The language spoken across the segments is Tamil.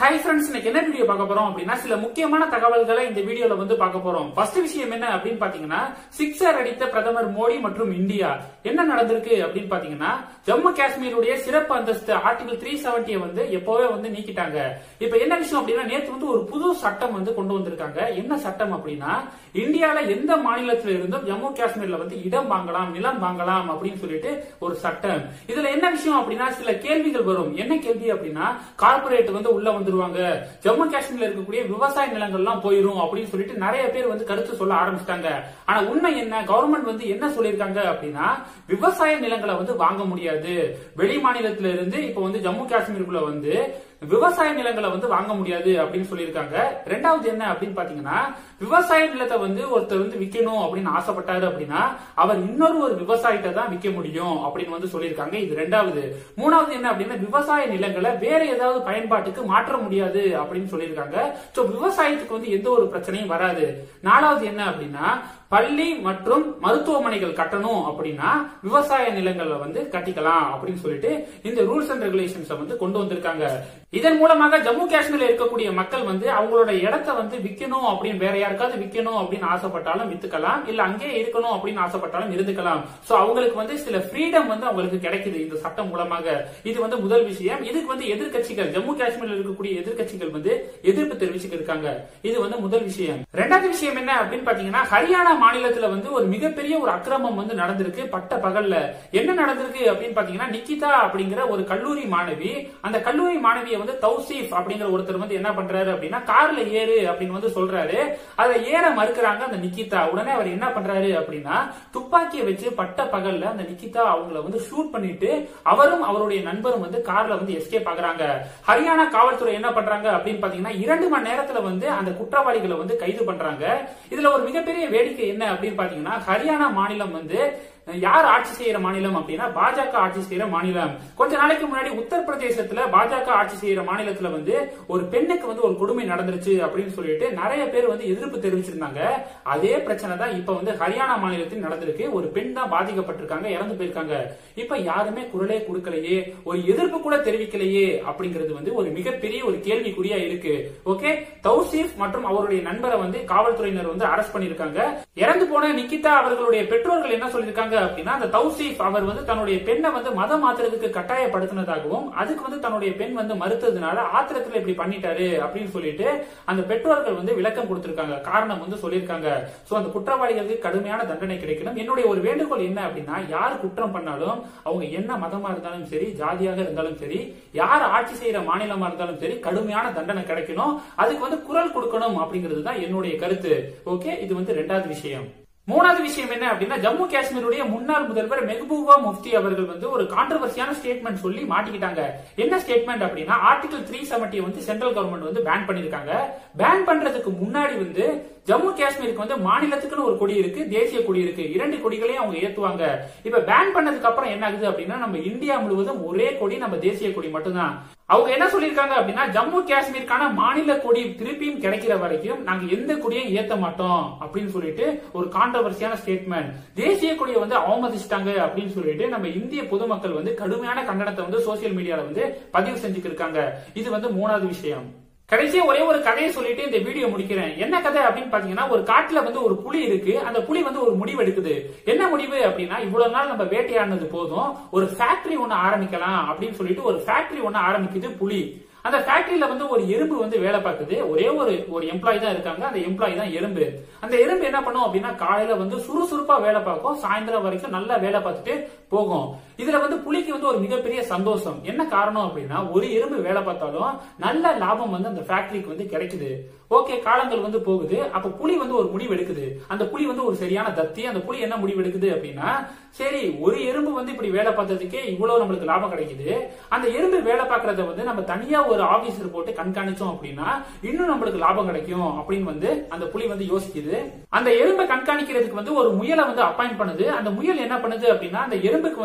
ஹை ஃப்ரெண்ட்ஸ் இன்னைக்கு என்ன வீடியோ பார்க்க போறோம் அப்படின்னா சில முக்கியமான தகவல்களை இந்த வீடியோல வந்து பார்க்க போறோம் ஃபர்ஸ்ட் விஷயம் என்ன அப்படின்னு பாத்தீங்கன்னா சிக்ஸர் அடித்த பிரதமர் மோடி மற்றும் இந்தியா என்ன நடந்திருக்கு அப்படின்னு பாத்தீங்கன்னா ஜம்மு காஷ்மீருடைய சிறப்பு அந்தஸ்து ஆர்டிகல் த்ரீ செவன்டிய வந்து எப்போவே வந்து நீக்கிட்டாங்க இப்ப என்ன விஷயம் அப்படின்னா நேத்து வந்து ஒரு புது சட்டம் வந்து கொண்டு வந்திருக்காங்க என்ன சட்டம் அப்படின்னா இந்தியால எந்த மாநிலத்துல இருந்தும் ஜம்மு காஷ்மீர்ல வந்து இடம் வாங்கலாம் நிலம் வாங்கலாம் அப்படின்னு சொல்லிட்டு ஒரு சட்டம் இதுல என்ன விஷயம் அப்படின்னா சில கேள்விகள் வரும் என்ன கேள்வி அப்படின்னா கார்பரேட் வந்து உள்ள வந்துருவாங்க ஜம்மு காஷ்மீர்ல இருக்கக்கூடிய விவசாய நிலங்கள்லாம் போயிரும் அப்படின்னு சொல்லிட்டு நிறைய பேர் வந்து கருத்து சொல்ல ஆரம்பிச்சிட்டாங்க ஆனா உண்மை என்ன கவர்மெண்ட் வந்து என்ன சொல்லியிருக்காங்க அப்படின்னா விவசாய நிலங்களை வந்து வாங்க முடியாது வெளி மாநிலத்தில இருந்து இப்ப வந்து ஜம்மு காஷ்மீருக்குள்ள வந்து விவசாய நிலங்களை வந்து வாங்க முடியாது அப்படின்னு சொல்லியிருக்காங்க ரெண்டாவது என்ன அப்படின்னு பாத்தீங்கன்னா விவசாய நிலத்தை வந்து ஒருத்தர் வந்து விற்கணும் அப்படின்னு ஆசைப்பட்டாரு அப்படின்னா அவர் இன்னொரு ஒரு விவசாயிட்ட தான் விற்க முடியும் அப்படின்னு வந்து சொல்லியிருக்காங்க இது ரெண்டாவது மூணாவது என்ன அப்படின்னா விவசாய நிலங்களை வேற ஏதாவது பயன்பாட்டுக்கு மாற்ற முடியாது அப்படின்னு சொல்லியிருக்காங்க சோ விவசாயத்துக்கு வந்து எந்த ஒரு பிரச்சனையும் வராது நாலாவது என்ன அப்படின்னா பள்ளி மற்றும் மருத்துவமனைகள் கட்டணும் அப்படின்னா விவசாய நிலங்களை வந்து கட்டிக்கலாம் அப்படின்னு சொல்லிட்டு இந்த ரூல்ஸ் அண்ட் ரெகுலேஷன்ஸ் வந்து கொண்டு வந்திருக்காங்க இதன் மூலமாக ஜம்மு காஷ்மீர்ல இருக்கக்கூடிய மக்கள் வந்து அவங்களோட இடத்த வந்து விற்கணும் அப்படின்னு வேற யாருக்காவது விற்கணும் அப்படின்னு ஆசைப்பட்டாலும் வித்துக்கலாம் இல்ல அங்கேயே இருக்கணும் அப்படின்னு ஆசைப்பட்டாலும் இருந்துக்கலாம் சோ அவங்களுக்கு வந்து சில ஃப்ரீடம் வந்து அவங்களுக்கு கிடைக்குது இந்த சட்டம் மூலமாக இது வந்து முதல் விஷயம் இதுக்கு வந்து எதிர்க்கட்சிகள் ஜம்மு காஷ்மீர்ல இருக்கக்கூடிய எதிர்க்கட்சிகள் வந்து எதிர்ப்பு தெரிவிச்சுட்டு இருக்காங்க இது வந்து முதல் விஷயம் ரெண்டாவது விஷயம் என்ன அப்படின்னு பாத்தீங்கன்னா ஹரியானா மாநிலத்துல வந்து ஒரு மிகப்பெரிய ஒரு அக்கிரமம் வந்து நடந்திருக்கு பட்ட பகல்ல என்ன நடந்திருக்கு அப்படின்னு பாத்தீங்கன்னா நிக்கிதா அப்படிங்கிற ஒரு கல்லூரி மாணவி அந்த கல்லூரி மாணவியை வந்து தௌசீப் அப்படிங்கிற ஒருத்தர் வந்து என்ன பண்றாரு அப்படின்னா கார்ல ஏறு அப்படின்னு வந்து சொல்றாரு அதை ஏற மறுக்கிறாங்க அந்த நிக்கிதா உடனே அவர் என்ன பண்றாரு அப்படின்னா துப்பாக்கியை வச்சு பட்ட பகல்ல அந்த நிக்கிதா அவங்கள வந்து ஷூட் பண்ணிட்டு அவரும் அவருடைய நண்பரும் வந்து கார்ல வந்து எஸ்கேப் ஆகுறாங்க ஹரியானா காவல்துறை என்ன பண்றாங்க அப்படின்னு பாத்தீங்கன்னா இரண்டு மணி நேரத்துல வந்து அந்த குற்றவாளிகளை வந்து கைது பண்றாங்க இதுல ஒரு மிகப்பெரிய வேடிக்கை என்ன அப்படின்னு பாத்தீங்கன்னா ஹரியானா மாநிலம் வந்து யார் ஆட்சி செய்யற மாநிலம் அப்படின்னா பாஜக ஆட்சி செய்யற மாநிலம் கொஞ்ச நாளைக்கு முன்னாடி உத்தரப்பிரதேசத்துல பாஜக ஆட்சி செய்யற மாநிலத்துல வந்து ஒரு பெண்ணுக்கு வந்து ஒரு கொடுமை நடந்துருச்சு அப்படின்னு சொல்லிட்டு நிறைய பேர் வந்து எதிர்ப்பு தெரிவிச்சிருந்தாங்க அதே பிரச்சனை தான் இப்ப வந்து ஹரியானா மாநிலத்தில் நடந்திருக்கு ஒரு பெண் தான் பாதிக்கப்பட்டிருக்காங்க இறந்து போயிருக்காங்க இப்ப யாருமே குரலே கொடுக்கலையே ஒரு எதிர்ப்பு கூட தெரிவிக்கலையே அப்படிங்கிறது வந்து ஒரு மிகப்பெரிய ஒரு கேள்விக்குறியா இருக்கு ஓகே தௌசீப் மற்றும் அவருடைய நண்பரை வந்து காவல்துறையினர் வந்து அரெஸ்ட் பண்ணிருக்காங்க இறந்து போன நிக்கிதா அவர்களுடைய பெற்றோர்கள் என்ன சொல்லியிருக்காங்க அப்படின்னா அந்த தௌசீப் அவர் வந்து தன்னுடைய பெண்ணை வந்து மதம் மாத்துறதுக்கு கட்டாயப்படுத்தினதாகவும் அதுக்கு வந்து தன்னுடைய பெண் வந்து மறுத்ததுனால ஆத்திரத்துல இப்படி பண்ணிட்டாரு அப்படின்னு சொல்லிட்டு அந்த பெற்றோர்கள் வந்து விளக்கம் கொடுத்திருக்காங்க காரணம் வந்து சொல்லியிருக்காங்க சோ அந்த குற்றவாளிகளுக்கு கடுமையான தண்டனை கிடைக்கணும் என்னுடைய ஒரு வேண்டுகோள் என்ன அப்படின்னா யார் குற்றம் பண்ணாலும் அவங்க என்ன மதமா இருந்தாலும் சரி ஜாதியாக இருந்தாலும் சரி யார் ஆட்சி செய்யற மாநிலமா இருந்தாலும் சரி கடுமையான தண்டனை கிடைக்கணும் அதுக்கு வந்து குரல் கொடுக்கணும் அப்படிங்கிறது தான் என்னுடைய கருத்து ஓகே இது வந்து ரெண்டாவது விஷயம் மூணாவது விஷயம் என்ன அப்படின்னா ஜம்மு காஷ்மீருடைய முன்னாள் முதல்வர் மெஹபூபா முஃப்தி அவர்கள் வந்து ஒரு கான்ட்ரவர்சியான ஸ்டேட்மெண்ட் சொல்லி மாட்டிக்கிட்டாங்க என்ன ஸ்டேட்மெண்ட் அப்படின்னா ஆர்டிகல் த்ரீ செவன்டி வந்து சென்ட்ரல் கவர்மெண்ட் வந்து பேன் பண்ணிருக்காங்க பேன் பண்றதுக்கு முன்னாடி வந்து ஜம்மு காஷ்மீருக்கு வந்து மாநிலத்துக்குன்னு ஒரு கொடி இருக்கு தேசிய கொடி இருக்கு இரண்டு கொடிகளையும் அவங்க ஏத்துவாங்க இப்ப பேன் பண்ணதுக்கு அப்புறம் என்ன ஆகுது அப்படின்னா நம்ம இந்தியா முழுவதும் ஒரே கொடி நம்ம தேசிய கொடி மட்டும்தான் அவங்க என்ன சொல்லியிருக்காங்க அப்படின்னா ஜம்மு காஷ்மீருக்கான மாநில கொடி திருப்பியும் கிடைக்கிற வரைக்கும் நாங்க எந்த கொடியும் ஏத்த மாட்டோம் அப்படின்னு சொல்லிட்டு ஒரு கான்ட்ரவர்சியான ஸ்டேட்மெண்ட் தேசிய கொடியை வந்து அவமதிச்சிட்டாங்க அப்படின்னு சொல்லிட்டு நம்ம இந்திய பொதுமக்கள் வந்து கடுமையான கண்டனத்தை வந்து சோசியல் மீடியால வந்து பதிவு செஞ்சுட்டு இருக்காங்க இது வந்து மூணாவது விஷயம் கடைசியா ஒரே ஒரு கதையை சொல்லிட்டு இந்த வீடியோ முடிக்கிறேன் என்ன கதை அப்படின்னு பாத்தீங்கன்னா ஒரு காட்டுல வந்து ஒரு புலி இருக்கு அந்த புலி வந்து ஒரு முடிவு எடுக்குது என்ன முடிவு அப்படின்னா இவ்வளவு நாள் நம்ம வேட்டையாடினது போதும் ஒரு ஃபேக்டரி ஒண்ணு ஆரம்பிக்கலாம் அப்படின்னு சொல்லிட்டு ஒரு ஃபேக்டரி ஒண்ணு ஆரம்பிக்குது புலி அந்த ஃபேக்டரியில வந்து ஒரு எறும்பு வந்து வேலை பார்க்குது ஒரே ஒரு ஒரு எம்ப்ளாயி தான் இருக்காங்க அந்த எம்ப்ளாயி தான் எறும்பு அந்த எறும்பு என்ன பண்ணும் அப்படின்னா காலையில வந்து சுறுசுறுப்பா வேலை பார்க்கும் சாயந்தரம் வரைக்கும் நல்லா வேலை பார்த்துட்டு போகும் இதுல வந்து புலிக்கு வந்து ஒரு மிகப்பெரிய சந்தோஷம் என்ன காரணம் அப்படின்னா ஒரு எறும்பு வேலை பார்த்தாலும் நல்ல லாபம் வந்து அந்த ஃபேக்டரிக்கு வந்து கிடைக்குது ஓகே காலங்கள் வந்து போகுது அப்ப புலி வந்து ஒரு முடிவு எடுக்குது அந்த புலி வந்து ஒரு சரியான தத்தி அந்த புலி என்ன முடிவு எடுக்குது அப்படின்னா சரி ஒரு எறும்பு வந்து இப்படி வேலை பார்த்ததுக்கே இவ்வளவு நம்மளுக்கு லாபம் கிடைக்குது அந்த எறும்பு வேலை பார்க்கறத வந்து நம்ம தனியா ஒரு ஆபீசர் போட்டு கண்காணிச்சோம் அப்படின்னா இன்னும் நம்மளுக்கு லாபம் கிடைக்கும் அப்படின்னு வந்து அந்த புலி வந்து யோசிக்குது அந்த எறும்பை கண்காணிக்கிறதுக்கு வந்து ஒரு முயலை வந்து அப்பாயிண்ட் பண்ணுது அந்த முயல் என்ன பண்ணுது அப்படின்னா அந்த எறும்புக்கு வந்து கொஞ்சம்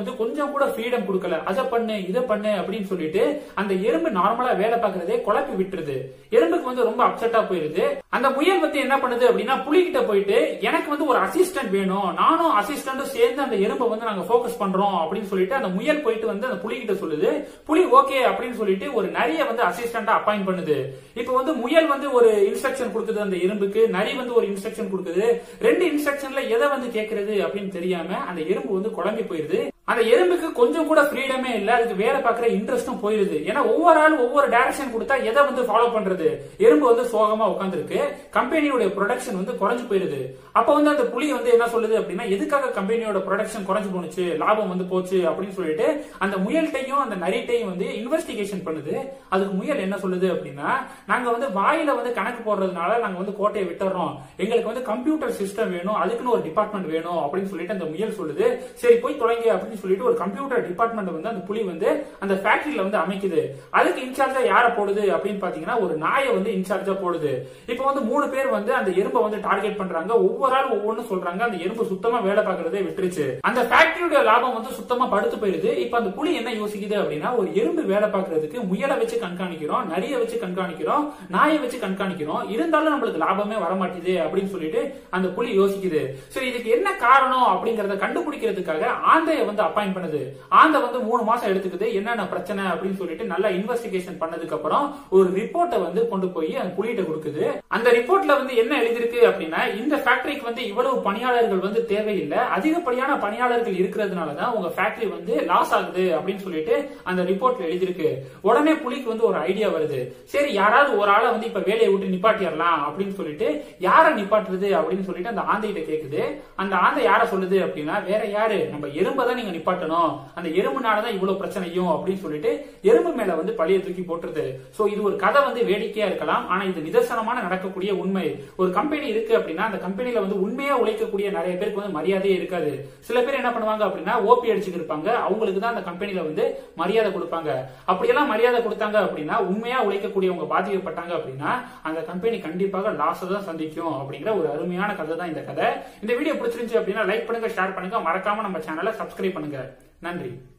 கொஞ்சம் கூட ஃப்ரீடம் கொடுக்கல அதை பண்ணு இதை பண்ணு அப்படின்னு சொல்லிட்டு அந்த எறும்பு நார்மலா வேலை பார்க்கறதே குழப்பி விட்டுருது எறும்புக்கு வந்து ரொம்ப அப்செட்டா போயிருது அந்த முயல் வந்து என்ன பண்ணுது அப்படின்னா புலி கிட்ட போயிட்டு எனக்கு வந்து ஒரு அசிஸ்டன்ட் வேணும் நானும் அசிஸ்டன்டும் சேர்ந்து அந்த எறும்பை வந்து நாங்க ஃபோக்கஸ் பண்றோம் அப்படின்னு சொல்லிட்டு அந்த முயல் போயிட்டு வந்து அந்த புலி கிட்ட சொல்லுது புலி ஓகே அப்படின்னு சொல்லிட்டு ஒரு நரிய வந்து அசிஸ்டண்டா அப்பாயிண்ட் பண்ணுது இப்போ வந்து முயல் வந்து ஒரு இன்ஸ்ட்ரக்ஷன் கொடுக்குது அந்த எறும்புக்கு நரி வந்து ஒரு இன்ஸ்ட்ரக்ஷன் கொடுக்குது ரெண்டு இன்ஸ்ட்ரக்ஷன்ல எதை வந்து கேக்குறது அப்படின்னு தெரியாம அந்த எறும்பு வந்து குழம்பி போயிருது அந்த எறும்புக்கு கொஞ்சம் கூட ஃப்ரீடமே இல்ல அதுக்கு வேலை பார்க்குற இன்ட்ரெஸ்டும் போயிருது ஏன்னா ஒவ்வொரு ஆள் ஒவ்வொரு டைரக்ஷன் கொடுத்தா எதை வந்து ஃபாலோ பண்றது எறும்பு வந்து சோகமா உட்காந்துருக்கு கம்பெனியோட ப்ரொடக்ஷன் வந்து குறைஞ்சு போயிருது அப்ப வந்து அந்த புலி வந்து என்ன சொல்லுது அப்படின்னா எதுக்காக கம்பெனியோட ப்ரொடக்ஷன் குறைஞ்சு போனுச்சு லாபம் வந்து போச்சு அப்படின்னு சொல்லிட்டு அந்த முயல்கிட்டையும் அந்த நரிட்டையும் வந்து இன்வெஸ்டிகேஷன் பண்ணுது அதுக்கு முயல் என்ன சொல்லுது அப்படின்னா நாங்க வந்து வாயில வந்து கணக்கு போடுறதுனால நாங்க வந்து கோட்டையை விட்டுறோம் எங்களுக்கு வந்து கம்ப்யூட்டர் சிஸ்டம் வேணும் அதுக்குன்னு ஒரு டிபார்ட்மெண்ட் வேணும் அப்படின்னு சொல்லிட்டு அந்த முயல் சொல்லுது சரி போய் தொலைங்க அப்படின்னு சொல்லிட்டு ஒரு கம்ப்யூட்டர் டிபார்ட்மெண்ட் வந்து அந்த புலி வந்து அந்த ஃபேக்டரியில வந்து அமைக்குது அதுக்கு இன்சார்ஜா யார போடுது அப்படின்னு பாத்தீங்கன்னா ஒரு நாயை வந்து இன்சார்ஜா போடுது இப்போ வந்து மூணு பேர் வந்து அந்த எறும்பை வந்து டார்கெட் பண்றாங்க ஒவ்வொரு ஆள் ஒவ்வொன்னு சொல்றாங்க அந்த எறும்பு சுத்தமா வேலை பார்க்கறதே விட்டுருச்சு அந்த ஃபேக்டரியோட லாபம் வந்து சுத்தமா படுத்து போயிருது இப்போ அந்த புலி என்ன யோசிக்குது அப்படின்னா ஒரு எறும்பு வேலை பார்க்கறதுக்கு முயலை வச்சு கண்காணிக்கிறோம் நரிய வச்சு கண்காணிக்கிறோம் நாயை வச்சு கண்காணிக்கிறோம் இருந்தாலும் நம்மளுக்கு லாபமே வர மாட்டேது அப்படின்னு சொல்லிட்டு அந்த புலி யோசிக்குது சோ இதுக்கு என்ன காரணம் அப்படிங்கறத கண்டுபிடிக்கிறதுக்காக ஆந்தைய வந்து அப்பாயிண்ட் பண்ணுது ஆந்தை வந்து மூணு மாசம் எடுத்துக்குது என்னென்ன பிரச்சனை அப்படின்னு சொல்லிட்டு நல்லா இன்வெஸ்டிகேஷன் பண்ணதுக்கு அப்புறம் ஒரு ரிப்போர்ட்டை வந்து கொண்டு போய் அந்த புலிகிட்ட கொடுக்குது அந்த ரிப்போர்ட்ல வந்து என்ன எழுதிருக்கு அப்படின்னா இந்த ஃபேக்டரிக்கு வந்து இவ்வளவு பணியாளர்கள் வந்து தேவையில்லை அதிகப்படியான பணியாளர்கள் இருக்கிறதுனால தான் உங்க ஃபேக்டரி வந்து லாஸ் ஆகுது அப்படின்னு சொல்லிட்டு அந்த ரிப்போர்ட்ல எழுதிருக்கு உடனே புலிக்கு வந்து ஒரு ஐடியா வருது சரி யாராவது ஒரு ஆளை வந்து இப்ப வேலையை விட்டு நிப்பாட்டிடலாம் அப்படின்னு சொல்லிட்டு யாரை நிப்பாட்டுறது அப்படின்னு சொல்லிட்டு அந்த ஆந்தைகிட்ட கேக்குது அந்த ஆந்தை யார சொல்லுது அப்படின்னா வேற யாரு நம்ம எறும்பை தான் நீங்க நிப்பாட்டணும் அந்த எறும்புனாலதான் இவ்வளவு பிரச்சனையும் அப்படின்னு சொல்லிட்டு எறும்பு மேல வந்து பழிய தூக்கி போட்டுருது சோ இது ஒரு கதை வந்து வேடிக்கையா இருக்கலாம் ஆனா இது நிதர்சனமான நடக்கக்கூடிய உண்மை ஒரு கம்பெனி இருக்கு அப்படின்னா அந்த கம்பெனில வந்து உண்மையா உழைக்கக்கூடிய நிறைய பேருக்கு வந்து மரியாதையே இருக்காது சில பேர் என்ன பண்ணுவாங்க அப்படின்னா ஓபி அடிச்சுட்டு இருப்பாங்க அவங்களுக்கு தான் அந்த கம்பெனில வந்து மரியாதை கொடுப்பாங்க அப்படியெல்லாம் மரியாதை கொடுத்தாங்க அப்படின்னா உண்மையா உழைக்கக்கூடியவங்க பாதிக்கப்பட்டாங்க அப்படின்னா அந்த கம்பெனி கண்டிப்பாக லாஸ் தான் சந்திக்கும் அப்படிங்கிற ஒரு அருமையான கதை தான் இந்த கதை இந்த வீடியோ பிடிச்சிருந்துச்சு அப்படின்னா லைக் பண்ணுங்க ஷேர் பண்ணுங்க மறக்காம நம்ம சேனலை சப்ஸ்கிரைப் பண்ணுங்க நன்றி